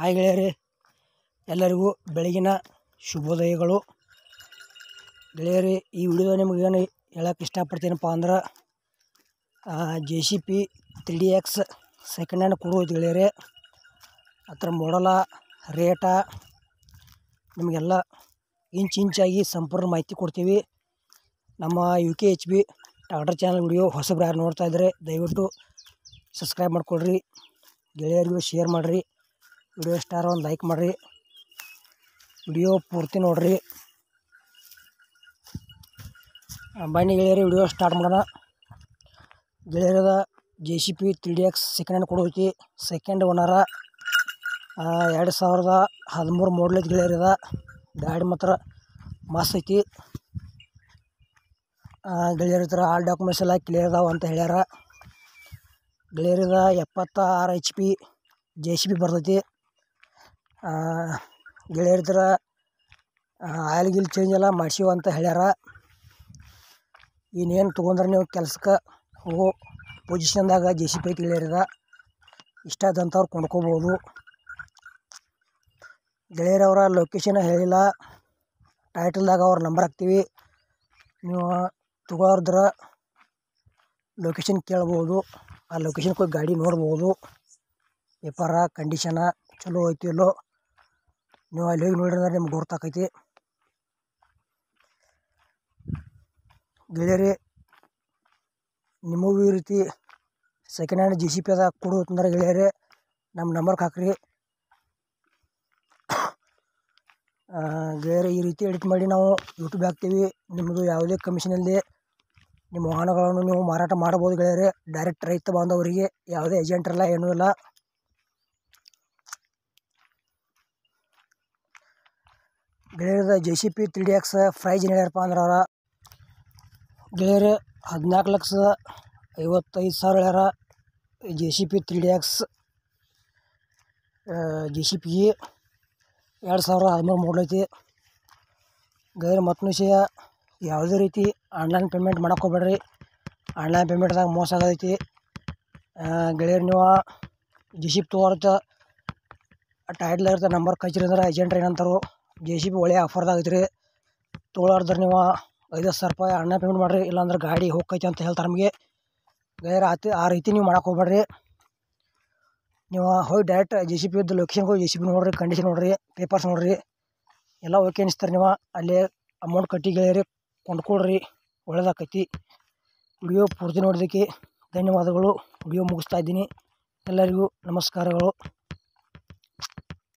hi ಗೆಳೆಯರೇ ಎಲ್ಲರಿಗೂ ಬೆಳಗಿನ ಶುಭೋದಯಗಳು ಗೆಳೆಯರೇ ಈ ವಿಡಿಯೋದಾಗ ನಿಮ್ಗೆ ಏನು ಹೇಳಕ್ಕೆ ಇಷ್ಟಪಡ್ತೀನಪ್ಪ ಅಂದ್ರೆ J C B three D X second hand ಕೊಡುವುದು ಗೆಳೆಯರೇ ಅದರ ಮಾಡಲ ರೇಟ ನಿಮಗೆಲ್ಲ ಇಂಚ್ ಇಂಚಾಗಿ ಸಂಪೂರ್ಣ ಮಾಹಿತಿ ಕೊಡ್ತೀವಿ ನಮ್ಮ U K H B tractor channel video ಹೊಸಬ್ರು ಯಾರು ನೋಡ್ತಾ ಇದ್ದರೆ ದಯವಿಟ್ಟು ಸಬ್ಸ್ಕ್ರೈಬ್ ಮಾಡಿಕೊಡ್ರಿ ಗೆಳೆಯರಿಗೂ ಶೇರ್ ಮಾಡಿರಿ ವಿಡಿಯೋ ಇಷ್ಟ ಒಂದು ಲೈಕ್ ಮಾಡಿರಿ ವಿಡಿಯೋ ಪೂರ್ತಿ ನೋಡಿರಿ ಬನ್ನಿ ಗೆಳೆಯರಿ ವಿಡಿಯೋ ಸ್ಟಾರ್ಟ್ ಮಾಡೋಣ ಗೆಳೆಯರದ J C B three D X second hand ಕೊಡೋತಿ ಸೆಕೆಂಡ್ ಓನರ ಎರಡು ಸಾವಿರದ ಹದಿಮೂರು ಮಾಡಲ್ ಐತಿ ಗೆಳೆಯರದ ಗಾಡಿ ಮಾತ್ರ ಮಸ್ತ್ ಐತಿ ಗೆಳೆಯರ ಹತ್ರ ಆಲ್ ಡಾಕ್ಯುಮೆಂಟ್ಸ್ ಎಲ್ಲ ಕ್ಲಿಯರ್ ಅದಾವ ಅಂತ ಹೇಳ್ಯಾರ ಗೆಳೆಯರದ ಎಪ್ಪತ್ತ ಆರು H P J C B ಬರ್ತೈತಿ ಗೆಳೆಯರ ಹತ್ರ ಆಯಿಲ್ ಗಿಲ್ ಚೇಂಜ್ ಎಲ್ಲ ಮಾಡ್ಸೀವಿ ಅಂತ ಹೇಳ್ಯಾರ ಇನ್ನೇನು ತೊಗೊಂಡ್ರೆ ನೀವು ಕೆಲ್ಸಕ್ಕೆ ಹೋಗೋ ಪೊಸಿಷನ್ದಾಗ ಜೆ ಸಿ ಪಿ ಐತಿ ಗೆಳೆಯರದ ಇಷ್ಟ ಆದಂಥವ್ರು ಕೊಂಡ್ಕೋಬೋದು ಗೆಳೆಯರವರ ಲೊಕೇಶನ್ ಹೇಳಿಲ್ಲ ಟೈಟಲ್ದಾಗ ಅವ್ರ ನಂಬರ್ ಹಾಕ್ತೀವಿ ನೀವು ತಗೊಳೋದ್ರ ಲೊಕೇಶನ್ ಕೇಳ್ಬೋದು ಆ ಲೊಕೇಶನ್ಗೆ ಹೋಗಿ ಗಾಡಿ ನೋಡ್ಬೋದು ಪೇಪರ ಕಂಡೀಷನ ಚಲೋ ಐತಿ ಇಲ್ಲೋ ನೀವು ಅಲ್ಲಿ ಹೋಗಿ ನೋಡಿದ್ರೆ ನಿಮ್ಗೆ ಗೊತ್ತಾಕೈತಿ ಗೆಳೆಯರಿ ನಿಮಗೂ ಈ ರೀತಿ second hand J C B ಅದ ಕೊಡುತ್ತಂದ್ರೆ ಗೆಳೆಯರೇ ನಮ್ಮ ನಂಬರ್ಗೆ ಹಾಕ್ರಿ ಗೆಳೆಯರೆ ಈ ರೀತಿ ಎಡಿಟ್ ಮಾಡಿ ನಾವು ಯೂಟ್ಯೂಬ್ ಹಾಕ್ತೀವಿ ನಿಮ್ಮದು ಯಾವುದೇ ಕಮಿಷನ್ ಇಲ್ಲದೆ ನಿಮ್ಮ ವಾಹನಗಳನ್ನು ನೀವು ಮಾರಾಟ ಮಾಡ್ಬೋದು ಗೆಳೆಯರೆ ಡೈರೆಕ್ಟ್ ರೈತ ಬಾಂಧವರಿಗೆ ಯಾವುದೇ ಏಜೆಂಟ್ ಇಲ್ಲ ಏನೂ ಇಲ್ಲ ಗೆಳೆಯರದ J C B three D X price ಏನು ಹೇಳ್ಯಾರಪ್ಪ ಅಂದ್ರೆ ಅವರ ಗೆಳೆಯರೆ ಹದಿನಾಲ್ಕು ಲಕ್ಷದ ಐವತ್ತೈದು ಸಾವಿರ ಹೇಳ್ಯಾರ J C B three D X J C B ಎರಡು ಸಾವಿರದ ಹದಿಮೂರು ಮಾಡಲ್ ಐತಿ ಗೆಳೆಯರೆ ಮತ್ತು ವಿಷಯ ಯಾವುದೇ ರೀತಿ ಆನ್ಲೈನ್ ಪೇಮೆಂಟ್ ಮಾಡಕ್ಕೆ ಹೋಗ್ಬೇಡ್ರಿ ಆನ್ಲೈನ್ ಪೇಮೆಂಟ್ದಾಗ ಮೋಸ ಆಗೈತಿ ಗೆಳೆಯರು ನೀವು ಜೆ ಸಿ ಪಿ ತೊಗೊಳತ್ತ ಟೈಟ್ಲ್ ಇರ್ತ ನಂಬರ್ ಕಚ್ರಿ ಅಂದ್ರೆ ಏಜೆಂಟ್ರು ಏನಂತಾರೋ ಜೆ ಸಿ ಪಿ ಒಳ್ಳೆಯ ಆಫರ್ದಾಗ ಐತ್ರಿ ತೊಗೊಳಾರ್ದ್ರೆ ನೀವು ಐದು ಸಾವಿರ ರೂಪಾಯಿ ಆನ್ಲೈನ್ ಪೇಮೆಂಟ್ ಮಾಡಿರಿ ಇಲ್ಲಾಂದ್ರೆ ಗಾಡಿ ಹೋಗ್ತೈತಿ ಅಂತ ಹೇಳ್ತಾರೆ ನಮಗೆ ಗೆಳೆಯರು ಆತಿ ಆ ರೀತಿ ನೀವು ಮಾಡಕ್ಕೆ ಹೋಗ್ಬೇಡ್ರಿ ನೀವು ಹೋಗಿ ಡೈರೆಕ್ಟ್ ಜೆ ಸಿ ಪಿ ಇದ್ದು ಲೊಕೇಶನ್ಗೆ ಹೋಗಿ ಜೆ ಸಿ ಪಿ ನೋಡಿರಿ ಕಂಡೀಷನ್ ನೋಡಿರಿ ಪೇಪರ್ಸ್ ನೋಡಿರಿ ಎಲ್ಲ ಓಕೆ ಅನಿಸ್ತಾರೆ ನೀವು ಅಲ್ಲೇ ಅಮೌಂಟ್ ಕಟ್ಟಿ ಗೆಳೆಯರಿ ಕೊಂಡ್ಕೊಳ್ರಿ ಒಳ್ಳೆದಾಕೈತಿ ವಿಡಿಯೋ ಪೂರ್ತಿ ನೋಡೋದಕ್ಕೆ ಧನ್ಯವಾದಗಳು ವಿಡಿಯೋ ಮುಗಿಸ್ತಾ ಇದ್ದೀನಿ ಎಲ್ಲರಿಗೂ ನಮಸ್ಕಾರಗಳು